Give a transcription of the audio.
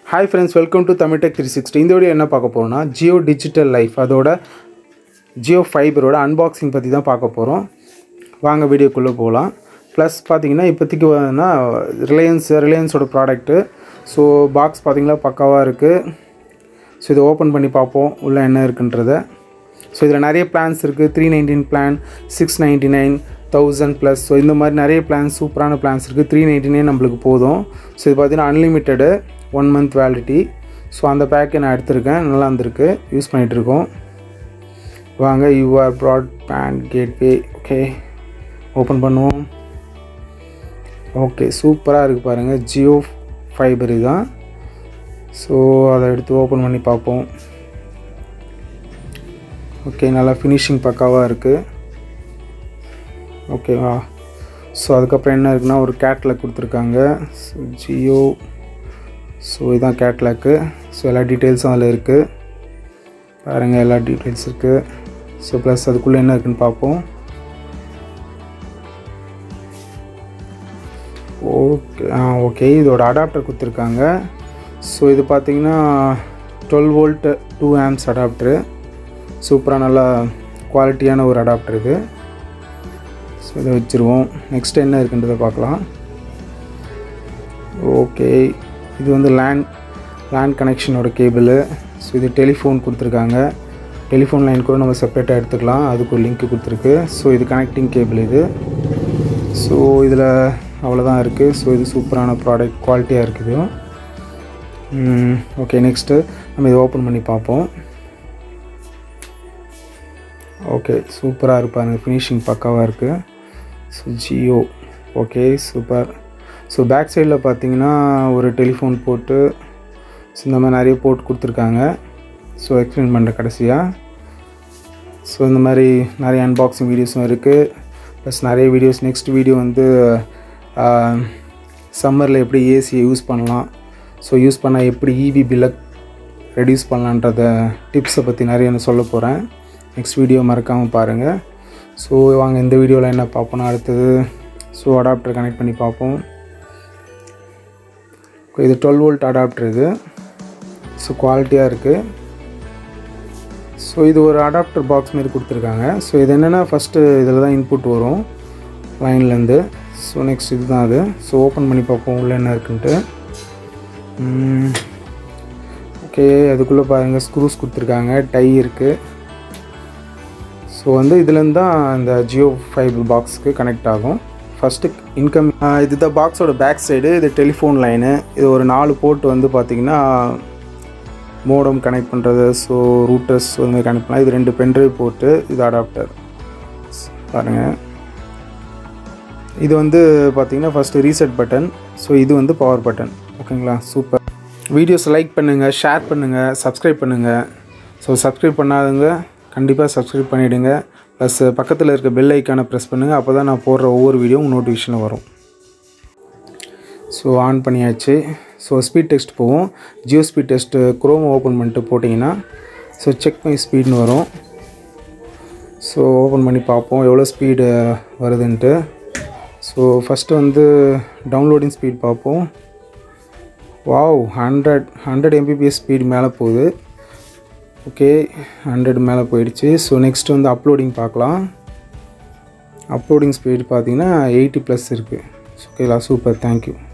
hi friends welcome to Tamil Tech three sixty இந்த video என்ன பார்க்க போகிறோம்னா ஜியோ டிஜிட்டல் லைஃப் அதோட ஜியோ ஃபைபரோட அன்பாக்சிங் பற்றி தான் பார்க்க போகிறோம் வாங்க வீடியோக்குள்ளே போகலாம் ப்ளஸ் பார்த்தீங்கன்னா இப்போதைக்கு வந்து ரிலையன்ஸ் ரிலையன்ஸோட ப்ராடக்ட்டு ஸோ பாக்ஸ் பார்த்தீங்கன்னா பக்காவாக இருக்குது ஸோ இதை ஓப்பன் பண்ணி பார்ப்போம் உள்ளே என்ன இருக்குன்றத ஸோ இதில் நிறைய பிளான்ஸ் இருக்குது three nineteen plan six ninety nine thousand plus so இந்த மாதிரி நிறைய பிளான்ஸ் சூப்பரான பிளான்ஸ் இருக்குது த்ரீ நைன்ட்டி நைன் நம்மளுக்கு போதும் ஸோ இது பார்த்தீங்கன்னா unlimited one month validity so அந்த பேக்கை நான் எடுத்திருக்கேன் நல்லா இருந்திருக்கு யூஸ் பண்ணிகிட்ருக்கோம் வாங்க your broadband gateway okay open பண்ணுவோம் ஓகே சூப்பராக இருக்குது பாருங்கள் ஜியோ ஃபைபர் இதுதான் ஸோ அதை எடுத்து ஓப்பன் பண்ணி பார்ப்போம் ஓகே நல்லா ஃபினிஷிங் பக்காவாக இருக்குது ஓகேவா ஸோ அதுக்கப்புறம் என்ன இருக்குன்னா ஒரு கேட்லாக் கொடுத்துருக்காங்க ஸோ ஜியோ ஸோ இதுதான் கேட்லாக்கு ஸோ எல்லா டீட்டெயில்ஸும் அதில் இருக்குது பாருங்கள் எல்லா டீட்டெயில்ஸ் இருக்குது ஸோ ப்ளஸ் அதுக்குள்ளே என்ன இருக்குன்னு பார்ப்போம் ஓகே ஆ ஓகே இதோட அடாப்டர் கொடுத்துருக்காங்க ஸோ இது பார்த்தீங்கன்னா twelve volt two amps adapter சூப்பராக நல்லா குவாலிட்டியான ஒரு அடாப்டர் இது ஸோ இதை வச்சுருவோம் நெக்ஸ்ட் என்ன இருக்குன்றதை பார்க்கலாம் ஓகே இது வந்து லேண்ட் லேண்ட் கனெக்ஷனோட கேபிள் ஸோ இது டெலிஃபோன் கொடுத்துருக்காங்க டெலிஃபோன் லைன் கூட நம்ம செப்பரேட்டாக எடுத்துக்கலாம் அதுக்கு ஒரு லிங்க் கொடுத்துருக்கு ஸோ இது கனெக்டிங் கேபிள் இது ஸோ இதில் அவ்வளோதான் இருக்குது ஸோ இது சூப்பரான ப்ராடக்ட் குவாலிட்டியாக இருக்குது ஓகே நெக்ஸ்ட்டு நம்ம இதை ஓப்பன் பண்ணி பார்ப்போம் ஓகே சூப்பராக இருப்பாங்க ஃபினிஷிங் பக்காவாக இருக்குது so Jio okay super so back சைடில் பார்த்தீங்கன்னா ஒரு டெலிஃபோன் போட்டு ஸோ இந்த மாதிரி நிறைய போட்டு கொடுத்துருக்காங்க ஸோ எக்ஸ்பிளைன் பண்ணுற கடைசியாக ஸோ இந்த மாதிரி நிறைய அன்பாக்சிங் வீடியோஸும் இருக்குது ப்ளஸ் நிறைய வீடியோஸ் நெக்ஸ்ட் வீடியோ வந்து சம்மரில் எப்படி ஏசியை யூஸ் பண்ணலாம் ஸோ யூஸ் பண்ணால் எப்படி இபி பில்லை ரெடியூஸ் பண்ணலான்றத டிப்ஸை பற்றி நிறைய நான் சொல்ல போகிறேன் நெக்ஸ்ட் வீடியோ மறக்காமல் பாருங்கள் ஸோ வாங்க இந்த வீடியோவில் என்ன பார்ப்போம்னா அடுத்தது ஸோ அடாப்டர் கனெக்ட் பண்ணி பார்ப்போம் இது டுவெல் வோல்ட் அடாப்டர் இது ஸோ குவாலிட்டியாக இருக்குது ஸோ இது ஒரு அடாப்டர் பாக்ஸ் மாரி கொடுத்துருக்காங்க ஸோ இது என்னென்னா ஃபஸ்ட்டு இதில் தான் இன்புட் வரும் லைன்லேருந்து ஸோ நெக்ஸ்ட் இது தான் அது ஸோ ஓப்பன் பண்ணி பார்ப்போம் உள்ளே என்ன இருக்குன்ட்டு ஓகே அதுக்குள்ளே பாருங்கள் ஸ்க்ரூஸ் கொடுத்துருக்காங்க டை இருக்குது ஸோ வந்து இதுலேருந்து தான் இந்த ஜியோ ஃபைபர் பாக்ஸுக்கு கனெக்ட் ஆகும் ஃபஸ்ட்டு இன்கம் இது தான் பாக்ஸோட பேக் சைடு இது டெலிஃபோன் லைனு இது ஒரு நாலு போர்ட் வந்து பார்த்திங்கன்னா மோடம் கனெக்ட் பண்ணுறது ஸோ ரூட்டர்ஸ் அது மாதிரி கனெக்ட் பண்ணலாம் இது ரெண்டு பென்ட்ரைவ் போட்டு இது அடாப்டர் பாருங்கள் இது வந்து பார்த்திங்கன்னா ஃபஸ்ட்டு ரீசெட் பட்டன் ஸோ இது வந்து பவர் பட்டன் ஓகேங்களா சூப்பர் வீடியோஸ் லைக் பண்ணுங்கள் ஷேர் பண்ணுங்கள் சப்ஸ்கிரைப் பண்ணுங்கள் ஸோ சப்ஸ்கிரைப் பண்ணாதவங்க கண்டிப்பாக சப்ஸ்கிரைப் பண்ணிவிடுங்க ப்ளஸ் பக்கத்தில் இருக்க பெல் ஐக்கானை ப்ரெஸ் பண்ணுங்கள் அப்போ தான் நான் போடுற ஒவ்வொரு வீடியோவும் நோட்டிஃபிகேஷனில் வரும் ஸோ ஆன் பண்ணியாச்சு ஸோ ஸ்பீட் டெஸ்ட் போவோம் Jio speed test Chrome open பண்ணிட்டு போட்டிங்கன்னா ஸோ செக் மை ஸ்பீட்னு வரும் ஸோ ஓப்பன் பண்ணி பார்ப்போம் எவ்வளோ ஸ்பீடு வருதுன்ட்டு ஸோ ஃபஸ்ட்டு வந்து டவுன்லோடிங் ஸ்பீட் பார்ப்போம் wow hundred hundred Mbps speed மேலே போகுது ஓகே ஹண்ட்ரட் மேலே போயிடுச்சு ஸோ நெக்ஸ்ட் வந்து அப்லோடிங் பார்க்கலாம் அப்லோடிங் ஸ்பீட் பார்த்தீங்கன்னா எயிட்டி ப்ளஸ் இருக்குது ஓகேலா சூப்பர் தேங்க்யூ